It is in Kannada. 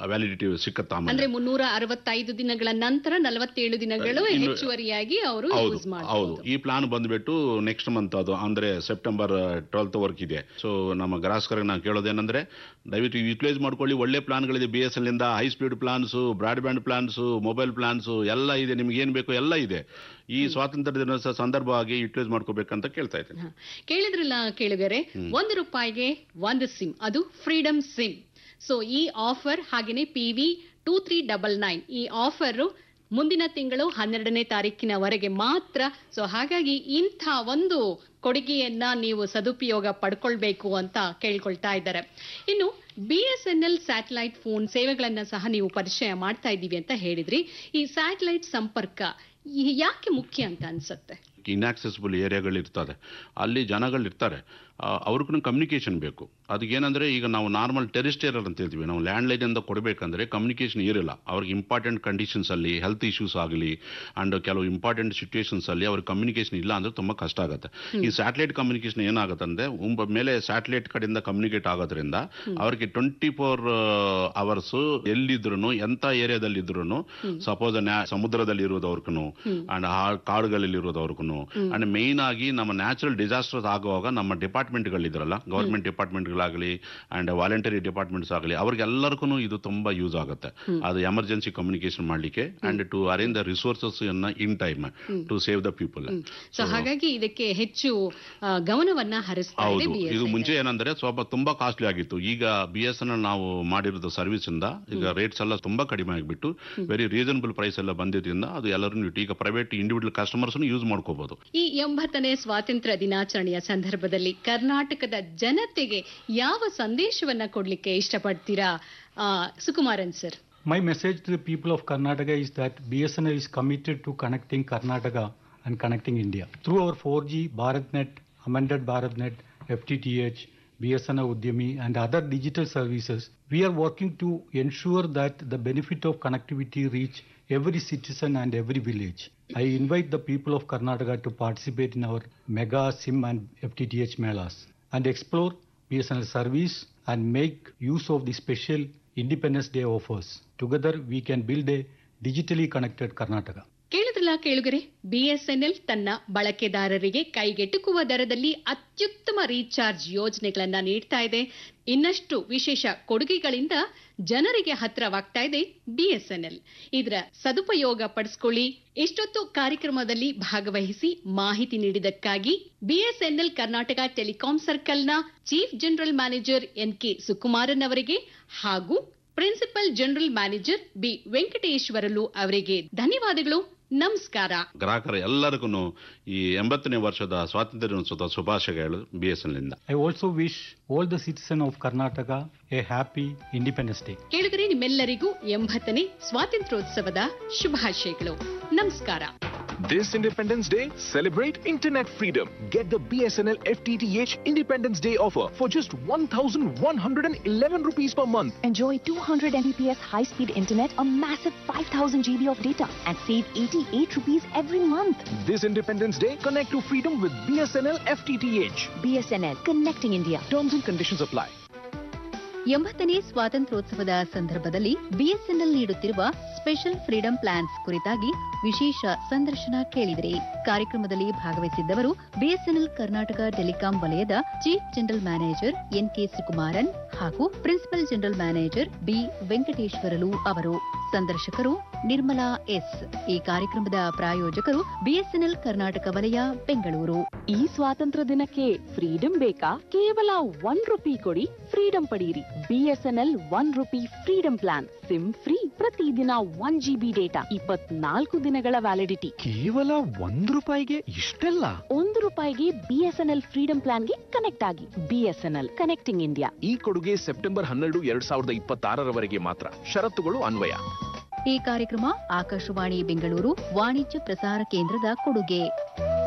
ವ್ಯಾಲಿಡಿಟಿ ಸಿಕ್ಕತ್ತಾ ಆಮೇಲೆ. ಅಂದ್ರೆ ಮುನ್ನೂರ ಅರವತ್ತೈದು ದಿನಗಳ ನಂತರ ನಲವತ್ತೇಳು ದಿನಗಳು ಇನ್ನು- ಹೆಚ್ಚುವರಿಯಾಗಿ ಅವರು ಹೌದು ಯೂಸ್ ಹೌದು ಮಾಡಬಹುದು ಈ ಪ್ಲಾನ್ ಬಂದ್ಬಿಟ್ಟು ನೆಕ್ಸ್ಟ್ ಮಂತ್ ಅದು ಅಂದ್ರೆ ಸೆಪ್ಟೆಂಬರ್ ಟ್ವೆಲ್ತ್ ವರ್ಕ್ ಇದೆ ಸೊ ನಮ್ಮ ಗ್ರಾಹಕರಿಗೆ ನಾವು ಕೇಳೋದೇನಂದ್ರೆ ದಯವಿಟ್ಟು ಯೂಟಿಲೈಸ್ ಮಾಡ್ಕೊಳ್ಳಿ ಒಳ್ಳೆ ಪ್ಲಾನ್ಗಳಿದೆ ಬಿ ಎಸ್ ಎಲ್ ಇಂದ high speed plans broadband plans mobile plans ಎಲ್ಲ ಇದೆ ನಿಮ್ಗೆ ಏನ್ ಬೇಕು ಎಲ್ಲ ಇದೆ ಈ ಸ್ವಾತಂತ್ರ್ಯ ದಿನೋತ್ಸವ ಸಂದರ್ಭವಾಗಿ ಯೂಟಿಲೈಸ್ ಮಾಡ್ಕೋಬೇಕಂತ ಕೇಳ್ತಾ ಇದ್ದೇನೆ ಕೇಳಿದ್ರಲ್ಲ ಕೇಳುಗರೆ ಒಂದು ರೂಪಾಯಿಗೆ ಒಂದು ಸಿಮ್ ಅದು ಫ್ರೀಡಮ್ ಸಿಮ್ ಸೊ ಈ ಆಫರ್ ಹಾಗೇನೆ P V two three double nine ಈ ಆಫರ್ ಮುಂದಿನ ತಿಂಗಳು ಹನ್ನೆರಡನೇ ತಾರೀಕಿನವರೆಗೆ ಮಾತ್ರ ಸೊ ಹಾಗಾಗಿ ಇಂಥ ಒಂದು ಕೊಡುಗೆಯನ್ನ ನೀವು ಸದುಪಯೋಗ ಪಡ್ಕೊಳ್ಬೇಕು ಅಂತ ಕೇಳ್ಕೊಳ್ತಾ ಇದ್ದಾರೆ ಇನ್ನು B S N L satellite phone ಸೇವೆಗಳನ್ನ ಸಹ ನೀವು ಪರಿಚಯ ಮಾಡ್ತಾ ಇದ್ದೀವಿ ಅಂತ ಹೇಳಿದ್ರಿ ಈ ಸ್ಯಾಟಲೈಟ್ ಸಂಪರ್ಕ ಈ- ಯಾಕೆ ಮುಖ್ಯ ಅಂತ ಅನ್ಸುತ್ತೆ ಇನ್ಆಕ್ಸೆಸಿಬಲ್ ಏರಿಯಾಗಳಿರ್ತದೆ ಅಲ್ಲಿ ಜನಗಳಿರ್ತಾರೆ ಅವ್ರಿಗೂ ಕಮ್ಯುನಿಕೇಷನ್ ಬೇಕು ಅದಕ್ಕೇನಂದ್ರೆ ಈಗ ನಾವು ನಾರ್ಮಲ್ ಟೆರಿಸ್ಟೇರರ್ ಅಂತ ಹೇಳ್ತೀವಿ ನಾವು ಲ್ಯಾಂಡ್ಲೈನ್ ಇಂದ ಕೊಡಬೇಕಂದ್ರೆ ಕಮ್ಯುನಿಕೇಷನ್ ಇರಲ್ಲ ಅವ್ರಿಗೆ ಇಂಪಾರ್ಟೆಂಟ್ ಕಂಡೀಷನ್ಸ್ ಅಲ್ಲಿ ಹೆಲ್ತ್ ಇಶ್ಯೂಸ್ ಆಗಲಿ ಅಂಡ್ ಕೆಲವು ಇಂಪಾರ್ಟೆಂಟ್ ಸಿಚುವೇಶನ್ಸ್ ಅಲ್ಲಿ ಅವ್ರಿಗೆ ಕಮ್ಯುನಿಕೇಷನ್ ಇಲ್ಲ ಅಂದ್ರೆ ತುಂಬಾ ಕಷ್ಟ ಆಗುತ್ತೆ ಈ ಸ್ಯಾಟಲೈಟ್ ಕಮ್ಯುನಿಕೇಷನ್ ಏನಾಗುತ್ತೆ ಅಂದ್ರೆ ಉಂಬ ಮೇಲೆ ಸ್ಯಾಟಲೈಟ್ ಕಡೆಯಿಂದ ಕಮ್ಯುನಿಕೇಟ್ ಆಗೋದ್ರಿಂದ ಅವ್ರಿಗೆ ಟ್ವೆಂಟಿ ಫೋರ್ ಅವರ್ಸ್ ಎಲ್ಲಿದ್ರು ಎಂತ ಏರಿಯಾದಲ್ಲಿ ಸಪೋಸ್ ಸಮುದ್ರದಲ್ಲಿ ಇರೋದವ್ರಿಗೂ ಅಂಡ್ ಕಾಡುಗಳಲ್ಲಿ ಇರೋದವ್ರಿಗೂ ಅಂಡ್ ಮೇನ್ ಆಗಿ ನಮ್ಮ ನ್ಯಾಚುರಲ್ ಡಿಸಾಸ್ಟರ್ಸ್ ಆಗುವಾಗ ನಮ್ಮ ಡಿಪಾರ್ಟ್ಮೆಂಟ್ಗಳಿದ್ರಲ್ಲ ಗವರ್ಮೆಂಟ್ ಡಿಪಾರ್ಟ್ಮೆಂಟ್ಗಳಾಗಲಿ ಅಂಡ್ ವಾಲಂಟರಿ ಡಿಪಾರ್ಟ್ಮೆಂಟ್ಸ್ ಆಗಲಿ ಅವ್ರಿಗೆಲ್ಲರಿಗೂ ಇದು ತುಂಬಾ ಯೂಸ್ ಆಗುತ್ತೆ ಅದು ಎಮರ್ಜೆನ್ಸಿ ಕಮ್ಯುನಿಕೇಶನ್ ಮಾಡ್ಲಿಕ್ಕೆ and to arrange the resources in time to save the people so ಹಾಗಾಗಿ ಇದಕ್ಕೆ ಹೆಚ್ಚು ಆ, ಗಮನವನ್ನ ಹರಿಸ್ತಾ ಇದೆ ಹೌದು ಇದು BSNL. ಮುಂಚೆ ಏನಂದ್ರೆ ಸ್ವಲ್ಪ ತುಂಬಾ ಕಾಸ್ಟ್ಲಿ ಆಗಿತ್ತು ಈಗ ಬಿ ಎಸ್ ಎನ್ ಎಲ್ ನಾವು ಮಾಡಿರೋದು ಸರ್ವಿಸ್ ಇಂದ ಈಗ ರೇಟ್ಸ್ ಎಲ್ಲ ತುಂಬಾ ಕಡಿಮೆ ಆಗಿಬಿಟ್ಟು ವೆರಿ ರೀಸನಬಲ್ ಪ್ರೈಸ್ ಎಲ್ಲ ಬಂದಿದ್ರಿಂದ ಅದು ಎಲ್ಲರೂ ಈಗ ಪ್ರೈವೇಟ್ ಇಂಡಿವಿಜುವಲ್ ಕಸ್ಟಮರ್ಸ್ ಯೂಸ್ ಮಾಡ್ಕೋಬಹುದು ಈ ಎಂಬತ್ತನೇ ಸ್ವಾತಂತ್ರ್ಯ ದಿನಾಚರಣೆಯ ಸಂದರ್ಭದಲ್ಲಿ ಕರ್ನಾಟಕದ ಜನತೆಗೆ ಯಾವ ಸಂದೇಶವನ್ನ ಕೊಡ್ಲಿಕ್ಕೆ ಇಷ್ಟಪಡ್ತೀರಾ ಆ, Sukumaran sir My message to the people of Karnataka is that BSNL is committed to connecting Karnataka and connecting India. Through our 4G, BharatNet, amended BharatNet, FTTH, BSNL Udyami, and other digital services, we are working to ensure that the benefit of connectivity reach every citizen and every village. I invite the people of Karnataka to participate in our mega SIM and FTTH melas and explore BSNL service and make use of the special Independence Day offers. Together, we can build a digitally connected Karnataka. ಕೇಳಿದ್ರಲ್ಲ ಕೇಳುಗರೆ ಬಿಎಸ್ಎನ್ಎಲ್ ತನ್ನ ಬಳಕೆದಾರರಿಗೆ ಕೈಗೆಟುಕುವ ದರದಲ್ಲಿ ಅತ್ಯುತ್ತಮ ರೀಚಾರ್ಜ್ ಯೋಜನೆಗಳನ್ನ ನೀಡ್ತಾ ಇದೆ ಇನ್ನಷ್ಟು ವಿಶೇಷ ಕೊಡುಗೆಗಳಿಂದ ಜನರಿಗೆ ಹತ್ರವಾಗ್ತಾ ಇದೆ ಬಿಎಸ್ಎನ್ಎಲ್ ಇದರ ಸದುಪಯೋಗ ಪಡಿಸ್ಕೊಳ್ಳಿ ಇಷ್ಟೊತ್ತು ಕಾರ್ಯಕ್ರಮದಲ್ಲಿ ಭಾಗವಹಿಸಿ ಮಾಹಿತಿ ನೀಡಿದಕ್ಕಾಗಿ ಬಿಎಸ್ಎನ್ಎಲ್ ಕರ್ನಾಟಕ ಟೆಲಿಕಾಂ ಸರ್ಕಲ್ನ chief general manager N K Sukumaran ಅವರಿಗೆ ಹಾಗೂ principal general manager B Venkateswarlu ಅವರಿಗೆ ಧನ್ಯವಾದಗಳು ನಮಸ್ಕಾರ ಗ್ರಾಹಕರ ಎಲ್ಲರಿಗೂ ಈ ಎಂಬತ್ತನೇ ವರ್ಷದ ಸ್ವಾತಂತ್ರ್ಯ ದಿನೋತ್ಸವದ ಶುಭಾಶಯಗಳು ಬಿ ಎಸ್ ಎಲ್ ಇಂದ I also wish all the citizens of Karnataka a happy Independence Day. ಕೇಳಿದರೆ ನಿಮ್ಮೆಲ್ಲರಿಗೂ ಎಂಬತ್ತನೇ ಸ್ವಾತಂತ್ರ್ಯೋತ್ಸವದ ಶುಭಾಶಯಗಳು ನಮಸ್ಕಾರ This Independence Day, celebrate internet freedom. Get the BSNL FTTH Independence Day offer for just 1,111 rupees per month. Enjoy 200 Mbps high-speed internet, a massive 5000 GB of data, and save 88 rupees every month. This Independence Day, connect to freedom with BSNL FTTH. BSNL, connecting India. Terms and conditions apply. ಎಂಬತ್ತನೇ ಸ್ವಾತಂತ್ರ್ಯೋತ್ಸವದ ಸಂದರ್ಭದಲ್ಲಿ ಬಿಎಸ್ಎನ್ಎಲ್ ನೀಡುತ್ತಿರುವ ಸ್ಪೆಷಲ್ ಫ್ರೀಡಂ ಪ್ಲಾನ್ಸ್ ಕುರಿತಾಗಿ ವಿಶೇಷ ಸಂದರ್ಶನ ಕೇಳಿದರೆ ಕಾರ್ಯಕ್ರಮದಲ್ಲಿ ಭಾಗವಹಿಸಿದ್ದವರು ಬಿಎಸ್ಎನ್ಎಲ್ ಕರ್ನಾಟಕ ಟೆಲಿಕಾಂ ವಲಯದ chief general manager N K Sukumaran ಹಾಗೂ principal general manager B Venkateswarlu ಅವರು ಸಂದರ್ಶಕರು ನಿರ್ಮಲಾ ಎಸ್ ಈ ಕಾರ್ಯಕ್ರಮದ ಪ್ರಾಯೋಜಕರು ಬಿಎಸ್ಎನ್ಎಲ್ ಕರ್ನಾಟಕ ವಲಯ ಬೆಂಗಳೂರು ಈ ಸ್ವಾತಂತ್ರ್ಯ ದಿನಕ್ಕೆ ಫ್ರೀಡಂ ಬೇಕಾ ಕೇವಲ ಒನ್ ರುಪಿ ಕೊಡಿ ಫ್ರೀಡಂ ಪಡೆಯಿರಿ BSNL one rupee freedom plan sim free ಪ್ರತಿದಿನ ಒನ್ ಜಿಬಿ ಡೇಟಾ ಇಪ್ಪತ್ನಾಲ್ಕು ದಿನಗಳ ವ್ಯಾಲಿಡಿಟಿ ಕೇವಲ ಒಂದು ರೂಪಾಯಿಗೆ ಇಷ್ಟೆಲ್ಲ ಒಂದು ರೂಪಾಯಿಗೆ ಬಿಎಸ್ಎನ್ಎಲ್ ಫ್ರೀಡಂ ಪ್ಲಾನ್ಗೆ ಕನೆಕ್ಟ್ ಆಗಿ ಬಿಎಸ್ಎನ್ಎಲ್ ಕನೆಕ್ಟಿಂಗ್ ಇಂಡಿಯಾ ಈ ಕೊಡುಗೆ ಸೆಪ್ಟೆಂಬರ್ ಹನ್ನೆರಡು ಎರಡ್ ಸಾವಿರದ ಇಪ್ಪತ್ತಾರರವರೆಗೆ ಮಾತ್ರ ಷರತ್ತುಗಳು ಅನ್ವಯ ಈ ಕಾರ್ಯಕ್ರಮ ಆಕಾಶವಾಣಿ ಬೆಂಗಳೂರು ವಾಣಿಜ್ಯ ಪ್ರಸಾರ ಕೇಂದ್ರದ ಕೊಡುಗೆ